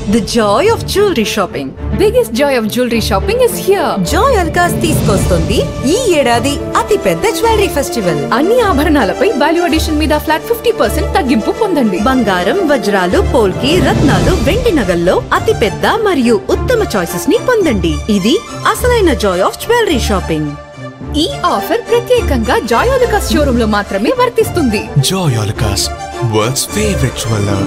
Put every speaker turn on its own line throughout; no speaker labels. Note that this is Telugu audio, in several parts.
The joy of jewelry shopping.
Biggest joy of jewelry shopping is here.
Joy Alukkas తీసుకొస్తుంది ఈ ఏడాది అతి పెద్ద జ్యువెలరీ ఫెస్టివల్
అన్ని ఆభరణాలపై వాల్యూ అడిషన్ మీద ఫ్లాట్ ఫిఫ్టీ పర్సెంట్ తగ్గింపు పొందండి
బంగారం వజ్రాలు పోల్కి రత్నాలు వెండి నగల్లో అతి పెద్ద మరియు ఉత్తమ చాయిసెస్ ని పొందండి ఇది అసలైన జాయ్ ఆఫ్ జ్యువెలరీ షాపింగ్
ఈ ఆఫర్ ప్రత్యేకంగా జాయ్ అలుకాస్ షోరూమ్ లో మాత్రమే వర్తిస్తుంది
Joy Alucas, world's favorite jeweler.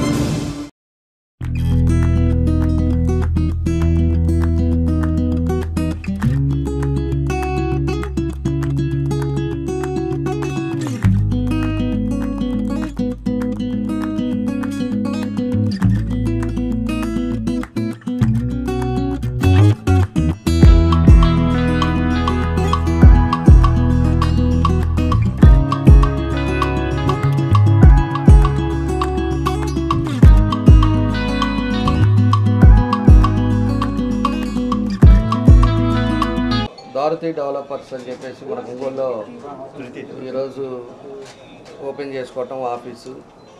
Bharati developers అని చెప్పేసి మన ఒంగోలులో ఈరోజు ఓపెన్ చేసుకోవటం ఆఫీసు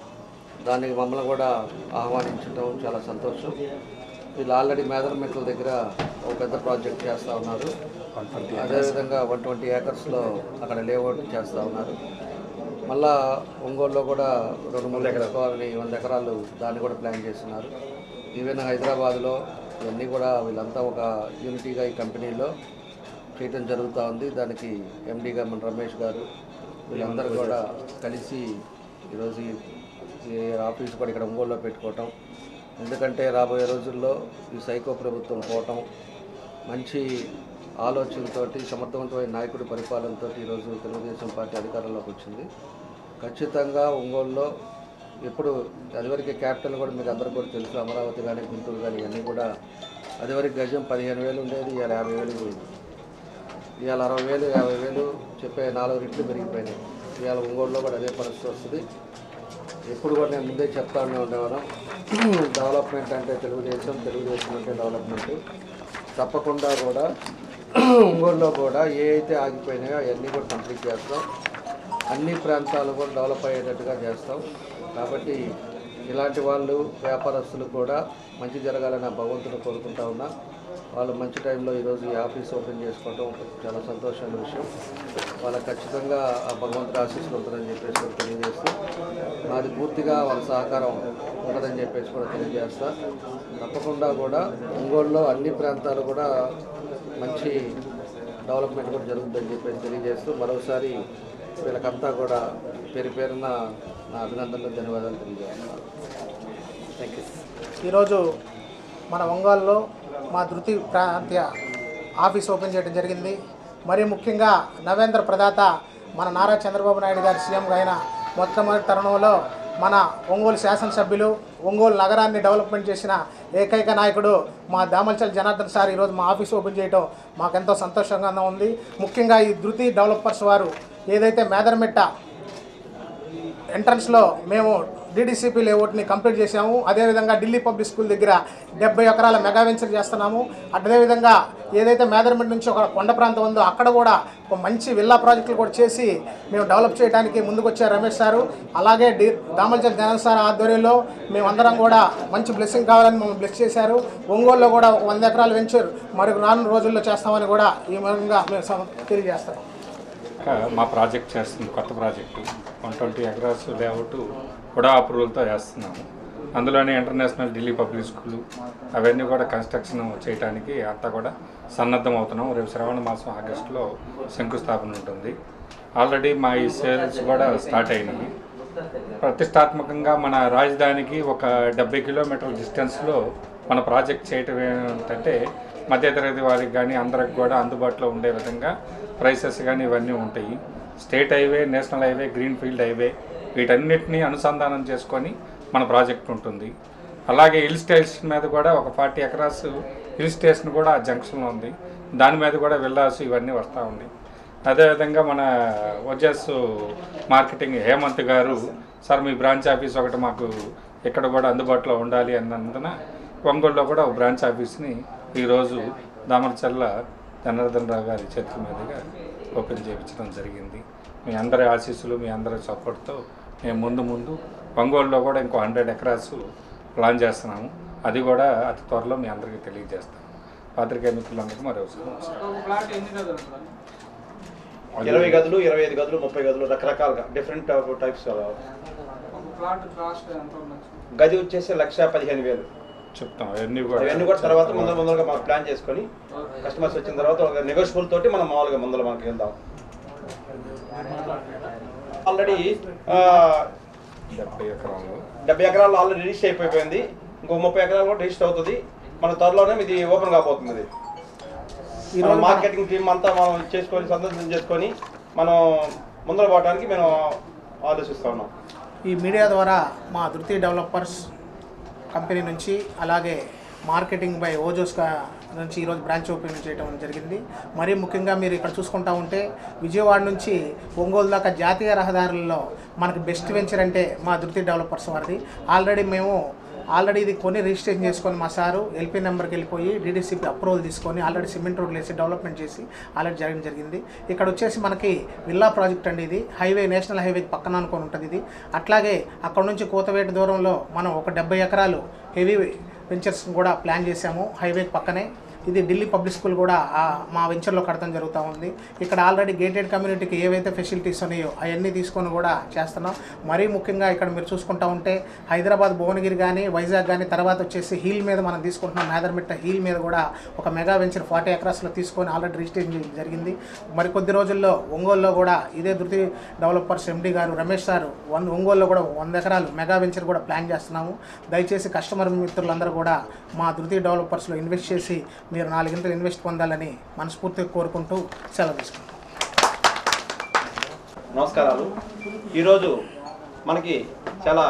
దానికి మమ్మల్ని కూడా ఆహ్వానించడం చాలా సంతోషం వీళ్ళు ఆల్రెడీ మేదరమెట్ల దగ్గర ఒక పెద్ద ప్రాజెక్ట్ చేస్తూ ఉన్నారు అదేవిధంగా వన్ ట్వంటీ ఏకర్స్లో అక్కడ లేఅవుట్ చేస్తూ ఉన్నారు మళ్ళా ఒంగోలులో కూడా రెండు మూడు తీసుకోవాలని వంద ఎకరాలు దాన్ని కూడా ప్లాన్ చేస్తున్నారు ఈవెన్ హైదరాబాద్లో ఇవన్నీ కూడా వీళ్ళంతా ఒక యూనిటీగా ఈ కంపెనీలో చేయటం జరుగుతూ ఉంది దానికి ఎండీగా మన రమేష్ గారు వీళ్ళందరూ కూడా కలిసి ఈరోజు ఈ- ఈ ఆఫీస్ కూడా ఇక్కడ ఒంగోలులో పెట్టుకోవటం ఎందుకంటే రాబోయే రోజుల్లో ఈ సైకో ప్రభుత్వం పోవటం మంచి ఆలోచనతోటి సమర్థవంతమైన నాయకుడి పరిపాలనతో ఈరోజు తెలుగుదేశం పార్టీ అధికారంలోకి వచ్చింది ఖచ్చితంగా ఒంగోలులో ఎప్పుడు అదివరకు క్యాపిటల్ కూడా మీకు అందరికీ కూడా తెలుసు అమరావతి కానీ గుంటూరు కానీ ఇవన్నీ కూడా అదివరకు గజం పదిహేను వేలు ఉండేది ఇవాళ యాభై వేలు పోయింది ఇవాళ అరవై వేలు యాభై వేలు చెప్పే నాలుగు రెట్లు పెరిగిపోయినాయి ఇవాళ ఒంగోలులో కూడా అదే పరిస్థితి వస్తుంది ఎప్పుడు కూడా నేను ముందే చెప్తానే ఉండేవాను డెవలప్మెంట్ అంటే తెలుగుదేశం తెలుగుదేశం అంటే డెవలప్మెంట్ తప్పకుండా కూడా ఒంగోలులో కూడా ఏ అయితే ఆగిపోయినాయో అవన్నీ కూడా కంప్లీట్ చేస్తాం అన్ని ప్రాంతాలు కూడా డెవలప్ అయ్యేటట్టుగా చేస్తాం కాబట్టి ఇలాంటి వాళ్ళు వ్యాపారస్తులు కూడా మంచి జరగాలని ఆ భగవంతుని కోరుకుంటా ఉన్నా వాళ్ళు మంచి టైంలో ఈరోజు ఈ ఆఫీస్ ఓపెన్ చేసుకోవడం చాలా సంతోషమైన విషయం వాళ్ళకి ఖచ్చితంగా ఆ భగవంతుడి ఆశీస్సులు ఉంటుందని చెప్పేసి కూడా తెలియజేస్తూ నాది పూర్తిగా వాళ్ళ సహకారం ఉండదని చెప్పేసి కూడా తెలియజేస్తా తప్పకుండా కూడా ఒంగోలులో అన్ని ప్రాంతాలు కూడా మంచి డెవలప్మెంట్ కూడా జరుగుతుందని చెప్పేసి తెలియజేస్తూ మరోసారి వీళ్ళకంతా కూడా పేరు పేరున నా అభినందనలు ధన్యవాదాలు తెలియజేస్తున్నాను థ్యాంక్ యూ
ఈరోజు మన ఒంగోలులో మా ధృతి ప్రాంతీయ ఆఫీస్ ఓపెన్ చేయడం జరిగింది మరీ ముఖ్యంగా నవేంద్ర ప్రదాత మన నారా చంద్రబాబు నాయుడు గారి సీఎంగా అయిన మొట్టమొదటి తరుణంలో మన ఒంగోలు శాసనసభ్యులు ఒంగోలు నగరాన్ని డెవలప్మెంట్ చేసిన ఏకైక నాయకుడు మా దామల్చల్ జనార్దన్ సార్ ఈరోజు మా ఆఫీస్ ఓపెన్ చేయడం మాకెంతో సంతోషంగా ఉంది ముఖ్యంగా ఈ ధృతి డెవలపర్స్ వారు ఏదైతే మేదరమెట్ట ఎంట్రన్స్లో మేము డీడీసీపీ లేఅవుట్ని కంప్లీట్ చేసాము అదేవిధంగా ఢిల్లీ పబ్లిక్ స్కూల్ దగ్గర డెబ్బై ఎకరాల మెగా వెంచర్ చేస్తున్నాము అదేవిధంగా ఏదైతే మేదరమెట్ నుంచి ఒక కొండ ప్రాంతం ఉందో అక్కడ కూడా ఒక మంచి విల్లా ప్రాజెక్టులు కూడా చేసి మేము డెవలప్ చేయడానికి ముందుకు వచ్చారు రమేష్ సారు అలాగే డి దామల్చల్ జగన్ సార్ ఆధ్వర్యంలో మేమందరం కూడా మంచి బ్లెస్సింగ్ కావాలని మమ్మల్ని బ్లెస్ చేశారు ఒంగోలులో కూడా ఒక వంద ఎకరాల వెంచర్ మరి రానున్న రోజుల్లో చేస్తామని కూడా ఈ విధంగా మేము సమ- తెలియజేస్తాం
ఇంకా మా ప్రాజెక్ట్ చేస్తుంది కొత్త project one twenty acres layout కూడా అప్రూవల్తో చేస్తున్నాము అందులోనే ఇంటర్నేషనల్ ఢిల్లీ పబ్లిక్ స్కూల్ అవన్నీ కూడా కన్స్ట్రక్షన్ చేయడానికి అంతా కూడా సన్నద్ధం అవుతున్నాం రేపు శ్రవణ మాసం ఆగస్టులో శంకుస్థాపన ఉంటుంది ఆల్రెడీ మా ఈ సేల్స్ కూడా స్టార్ట్ అయినాయి ప్రతిష్టాత్మకంగా మన రాజధానికి ఒక డెబ్బై కిలోమీటర్ల డిస్టెన్స్లో మన ప్రాజెక్ట్ చేయటం ఏంటంటే మధ్యతరగతి వారికి కానీ అందరికి కూడా అందుబాటులో ఉండే విధంగా ప్రైసెస్ కానీ ఇవన్నీ ఉంటాయి state highway national highway green field highway వీటన్నిటిని అనుసంధానం చేసుకొని మన ప్రాజెక్ట్ ఉంటుంది అలాగే హిల్ స్టేషన్ మీద కూడా ఒక ఫార్టీ ఎకరాస్ హిల్ స్టేషన్ కూడా ఆ జంక్షన్లో ఉంది దాని మీద కూడా విల్లాస్ ఇవన్నీ వస్తూ ఉంది అదేవిధంగా మన ఓజస్ మార్కెటింగ్ హేమంత్ గారు సార్ మీ బ్రాంచ్ ఆఫీస్ ఒకటి మాకు ఇక్కడ కూడా అందుబాటులో ఉండాలి అన్నందున ఒంగోలులో కూడా ఒక బ్రాంచ్ ఆఫీస్ని ఈరోజు దామరచల్ల జనార్దన్ రావు గారి చేతుల మీదుగా ఓపెన్ చేయించడం జరిగింది మీ అందరి ఆశీస్సులు మీ అందరి సపోర్ట్తో మేము ముందు ముందు ఒంగోలులో కూడా ఇంకో హండ్రెడ్ ఎకరాస్ ప్లాన్ చేస్తున్నాము అది కూడా అతి త్వరలో మీ అందరికీ తెలియజేస్తాం పాత్రికేయ మిత్రులందరికీ మరి నమస్కారం
ఇరవై గదులు ఇరవై ఐదు గదులు ముప్పై గదులు రకరకాలుగా డిఫరెంట్ టైప్స్ గది వచ్చేసి లక్ష పదిహేను వేలు
చెప్తాం అవన్నీ కూడా
అవన్నీ కూడా తర్వాత ముందర ముందరగా మనం ప్లాన్ చేసుకొని కస్టమర్స్ వచ్చిన తర్వాత నెగోషియబుల్ తోటి మనం మామూలుగా ముందర మనకి వెళ్దాం ఆల్రెడీ
డెబ్బై ఎకరాలు
డెబ్బై ఎకరాలు ఆల్రెడీ రిజిస్టర్ అయిపోయింది ఇంకో ముప్పై ఎకరాలు కూడా రిజిస్టర్ అవుతుంది మన త్వరలోనే ఇది ఓపెన్ కాబోతుంది ఇది
ఈ
మన
రోజు మనం-
మార్కెటింగ్ టీం అంతా మనం చేసుకొని సందర్శన చేసుకొని మనం ముందర పోవడానికి మేము ఆలోచిస్తా ఉన్నాం
ఈ మీడియా ద్వారా మా ధృతి డెవలపర్స్ కంపెనీ నుంచి అలాగే మార్కెటింగ్ బై ఓజోస్ కా- నుంచి ఈరోజు బ్రాంచ్ ఓపెనింగ్ చేయడం జరిగింది మరీ ముఖ్యంగా మీరు ఇక్కడ చూసుకుంటా ఉంటే విజయవాడ నుంచి ఒంగోలు దాకా జాతీయ రహదారుల్లో మనకు బెస్ట్ వెంచర్ అంటే మా ధృతి డెవలపర్స్ వారిది ఆల్రెడీ మేము ఆల్రెడీ ఇది కొని రిజిస్ట్రేషన్ చేసుకొని మా సారు ఎల్పీ నెంబర్కి వెళ్ళిపోయి డీడీసీపీ అప్రూవల్ తీసుకొని ఆల్రెడీ సిమెంట్ రోడ్లు వేసి డెవలప్మెంట్ చేసి ఆల్రెడీ జరగడం జరిగింది ఇక్కడ వచ్చేసి మనకి విల్లా ప్రాజెక్ట్ అండి ఇది హైవే నేషనల్ హైవే పక్కన అనుకొని ఉంటుంది ఇది అట్లాగే అక్కడ నుంచి కోతవేట దూరంలో మనం ఒక డెబ్బై ఎకరాలు హెవీ వెంచర్స్ కూడా ప్లాన్ చేశాము హైవే పక్కనే ఇది ఢిల్లీ పబ్లిక్ స్కూల్ కూడా ఆ మా వెంచర్లో కడతాం జరుగుతూ ఉంది ఇక్కడ ఆల్రెడీ గేటెడ్ కమ్యూనిటీకి ఏవైతే ఫెసిలిటీస్ ఉన్నాయో అవన్నీ తీసుకొని కూడా చేస్తున్నాం మరీ ముఖ్యంగా ఇక్కడ మీరు చూసుకుంటా ఉంటే హైదరాబాద్ భువనగిరి కానీ వైజాగ్ కానీ తర్వాత వచ్చేసి హీల్ మీద మనం తీసుకుంటున్నాం మేదర్మిట్ట హీల్ మీద కూడా ఒక మెగా వెంచర్ ఫార్టీ ఎకరాస్లో తీసుకొని ఆల్రెడీ రిజిస్ట్రేషన్ చేయడం జరిగింది మరి కొద్ది రోజుల్లో ఒంగోలులో కూడా ఇదే ధృతి డెవలపర్స్ ఎండి గారు రమేష్ సార్ వన్ ఒంగోలులో కూడా వంద ఎకరాలు మెగా వెంచర్ కూడా ప్లాన్ చేస్తున్నాము దయచేసి కస్టమర్ మిత్రులందరూ కూడా మా ధృతి డెవలపర్స్లో ఇన్వెస్ట్ చేసి మీరు నాలుగింతలు ఇన్వెస్ట్ పొందాలని మనస్ఫూర్తిగా కోరుకుంటూ సెలవు తీసుకుంటాం
నమస్కారాలు ఈరోజు మనకి చాలా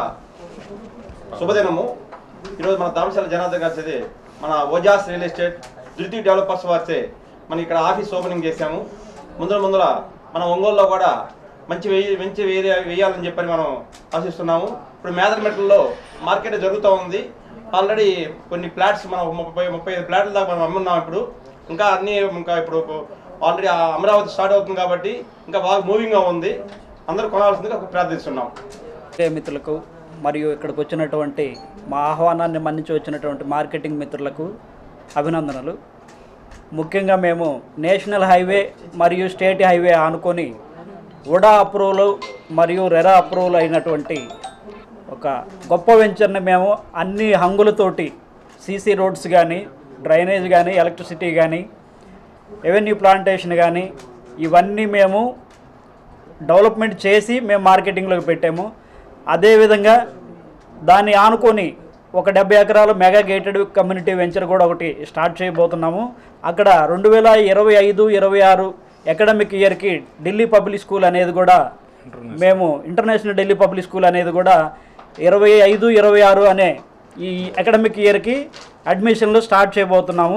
శుభదినము ఈరోజు మన దామశాల జనార్దన్ గారి చేతి మన Ojas real estate Dhruti developers వారిచే మనం ఇక్కడ ఆఫీస్ ఓపెనింగ్ చేశాము ముందర ముందర మన ఒంగోలులో కూడా మంచి వెయ్యి మంచి వేయ వేయాలని చెప్పని మనం ఆశిస్తున్నాము ఇప్పుడు మేదరమెట్లలో మార్కెట్ జరుగుతూ ఉంది ఆల్రెడీ కొన్ని ప్లాట్స్ మనం ముప్పై ముప్పై ఐదు ప్లాట్ల దాకా మనం అమ్మున్నాం ఇప్పుడు ఇంకా అన్నీ ఇంకా ఇప్పుడు ఆల్రెడీ అమరావతి స్టార్ట్ అవుతుంది కాబట్టి ఇంకా బాగా మూవింగ్గా ఉంది అందరూ కొనాల్సిందిగా ప్రార్థిస్తున్నాం
ప్రియ మిత్రులకు మరియు ఇక్కడికి వచ్చినటువంటి మా ఆహ్వానాన్ని మన్నించి వచ్చినటువంటి మార్కెటింగ్ మిత్రులకు అభినందనలు ముఖ్యంగా మేము నేషనల్ హైవే మరియు స్టేట్ హైవే ఆనుకొని ఉడా అప్రూవల్ మరియు రెరా అప్రూవల్ అయినటువంటి ఒక గొప్ప వెంచర్ని మేము అన్ని హంగులతోటి సీసీ రోడ్స్ కానీ డ్రైనేజ్ కానీ ఎలక్ట్రిసిటీ కానీ రెవెన్యూ ప్లాంటేషన్ కానీ ఇవన్నీ మేము డెవలప్మెంట్ చేసి మేము మార్కెటింగ్లోకి పెట్టాము అదేవిధంగా దాన్ని ఆనుకొని ఒక డెబ్బై ఎకరాల మెగా గేటెడ్ కమ్యూనిటీ వెంచర్ కూడా ఒకటి స్టార్ట్ చేయబోతున్నాము అక్కడ రెండు వేల ఇరవై ఐదు ఇరవై ఆరు అకాడమిక్ ఇయర్కి ఢిల్లీ పబ్లిక్ స్కూల్ అనేది కూడా మేము ఇంటర్నేషనల్ ఢిల్లీ పబ్లిక్ స్కూల్ అనేది కూడా ఇరవై ఐదు ఇరవై ఆరు అనే ఈ అకాడమిక్ ఇయర్కి అడ్మిషన్లు స్టార్ట్ చేయబోతున్నాము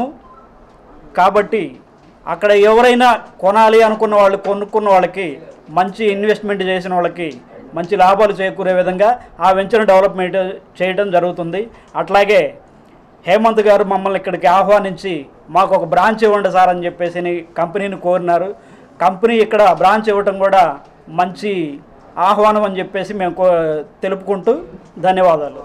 కాబట్టి అక్కడ ఎవరైనా కొనాలి అనుకున్న వాళ్ళు కొనుక్కున్న వాళ్ళకి మంచి ఇన్వెస్ట్మెంట్ చేసిన వాళ్ళకి మంచి లాభాలు చేకూరే విధంగా ఆ వెంచర్ డెవలప్మెంట్ చేయడం జరుగుతుంది అట్లాగే హేమంత్ గారు మమ్మల్ని ఇక్కడికి ఆహ్వానించి మాకు ఒక బ్రాంచ్ ఇవ్వండి సార్ అని చెప్పేసి కంపెనీని కోరినారు కంపెనీ ఇక్కడ బ్రాంచ్ ఇవ్వటం కూడా మంచి ఆహ్వానం అని చెప్పేసి మేము కో- తెలుపుకుంటూ ధన్యవాదాలు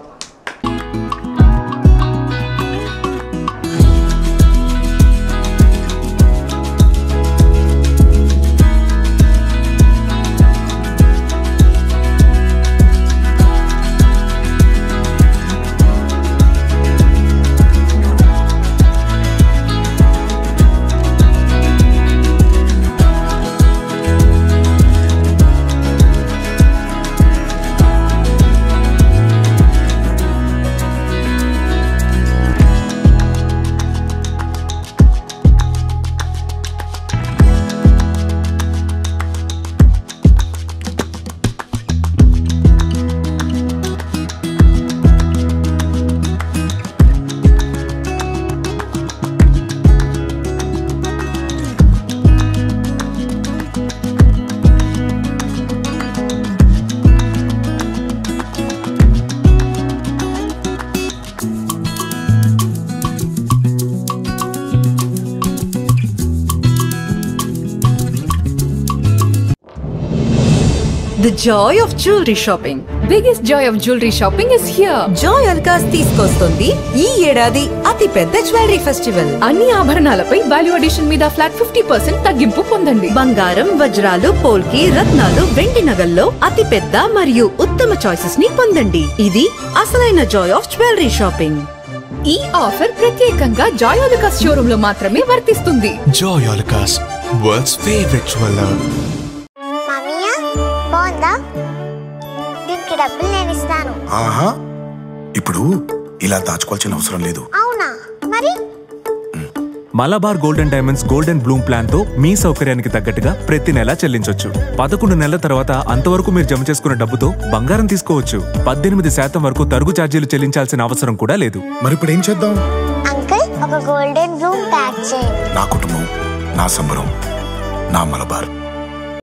The joy of jewelry shopping
biggest joy of jewellery shopping is here
Joy Alukkas తీసుకొస్తుంది ఈ ఏడాది అతి పెద్ద జ్యువెలరీ ఫెస్టివల్
అన్ని ఆభరణాలపై వాల్యూ అడిషన్ మీద ఫ్లాట్ ఫిఫ్టీ పర్సెంట్ తగ్గింపు పొందండి
బంగారం వజ్రాలు పోల్కి రత్నాలు వెండి నగల్లో అతి పెద్ద మరియు ఉత్తమ చాయిసెస్ ని పొందండి ఇది అసలైన జాయ్ ఆఫ్ జ్యువెలరీ షాపింగ్
ఈ ఆఫర్ ప్రత్యేకంగా జాయోలికాస్ షోరూమ్ లో మాత్రమే వర్తిస్తుంది
Joy Alucas, world's favorite jeweler.
మామయ్య బాగుందా దీనికి డబ్బులు నేను ఇస్తాను
ఆహా ఇప్పుడు ఇలా దాచుకోవాల్సిన అవసరం లేదు
అవునా మరి
Malabar golden diamonds golden bloom plan తో మీ సౌకర్యానికి తగ్గట్టుగా ప్రతి నెలా చెల్లించొచ్చు పదకొండు నెలల తర్వాత అంతవరకు మీరు జమ చేసుకున్న డబ్బుతో బంగారం తీసుకోవచ్చు పద్దెనిమిది శాతం వరకు తరుగు ఛార్జీలు చెల్లించాల్సిన అవసరం కూడా లేదు
మరి ఇప్పుడు ఏం చేద్దాం
అంకుల్ ఒక గోల్డెన్ బ్లూమ్ ప్యాక్ చేయండి
నా కుటుంబం నా సంబరం నా మలబార్